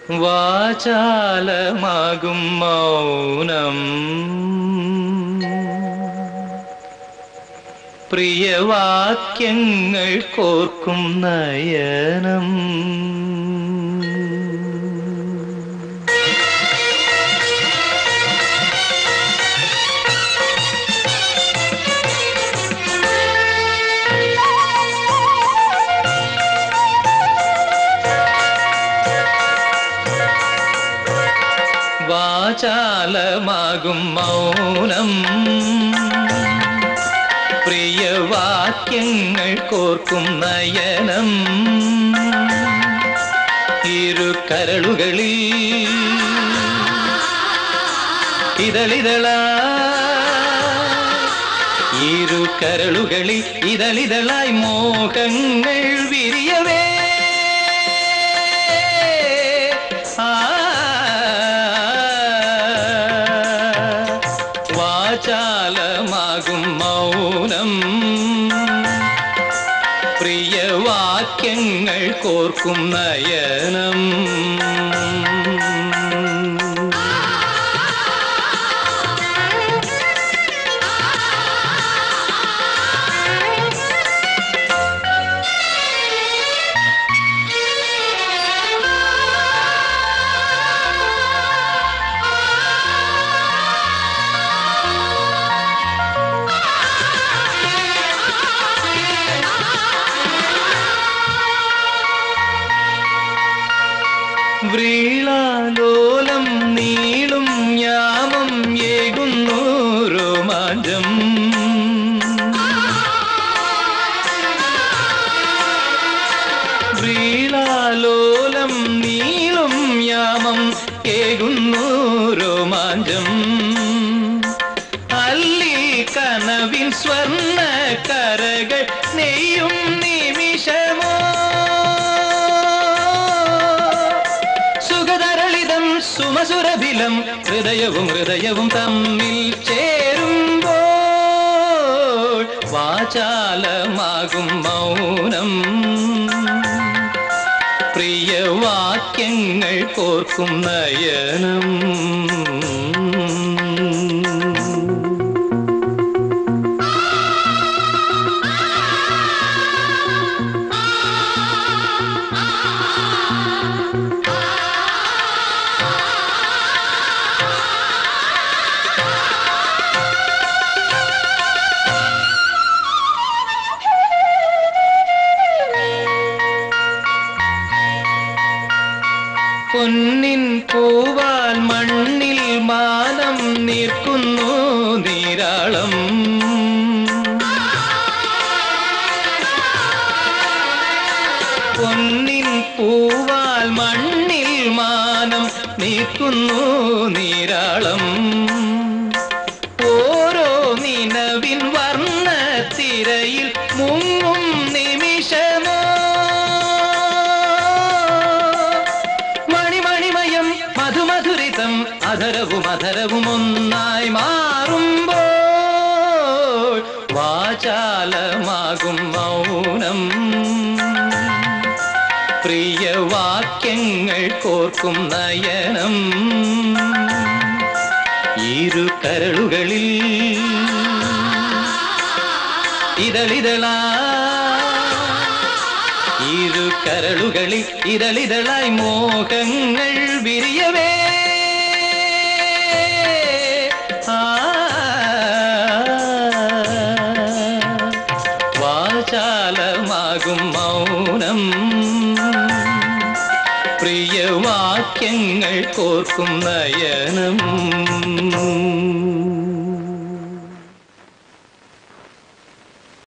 വാചാലമാകും മൗനം പ്രിയവാക്യങ്ങൾ കോർക്കും നയനം വാചാലമാകും മൗനം പ്രിയവാക്യങ്ങൾ കോർക്കും നയനം ഇരു കരളുകളിൽ ഇതളിതള ഇരു കരളുകളിൽ ഇതളിതളായി മോഹങ്ങൾ വിരിയവേ ആ വാചാലമാകും മൗനം പ്രിയവാക്യങ്ങൾ കോർക്കും നയനം വ്രീളാലോലം നീളും യാമം ഏകുന്നു രോമാഞ്ചം വ്രീളാലോലം നീളും യാമം ഏകുന്നു രോമാഞ്ചം അല്ലി കനവിൻ സ്വർണ്ണ കരകൾ നെയ്യും നിമിഷമോ സുഖതരളിതം സുമസുരഭിലം ഹൃദയവും ഹൃദയവും തമ്മിൽ ചേരുമ്പോൾ വാചാലമാകും മൗനം പ്രിയവാക്യങ്ങൾ കോർക്കും നയനം പൊന്നിൻ പൂവാൽ മണ്ണിൽ മാനം നിൽക്കുന്നു നീരാളം പൊന്നിൻ പൂവാൽ മണ്ണിൽ മാനം നീക്കുന്നു നീരാളം ഓരോ നിലവിൻ വർണ്ണ തിരയിൽ മുങ്ങും നിമിഷമോ മണിമണിമയം മധുമധുരിതം അധരവും അധരവും ഒന്നായി മാറുമ്പോൾ വാചാലമാകും മൗനം പ്രിയവാക്യങ്ങൾ കോർക്കും നയനം ഇരു കരളുകളിൽ ഇതളിതളാ ഇരു കരളുകളിൽ ഇതളിതളായി മോഹങ്ങൾ വിരിയവേ ആ വാചാലമാകും മൗനം പ്രിയവാക്യങ്ങൾ കോർക്കും നയനം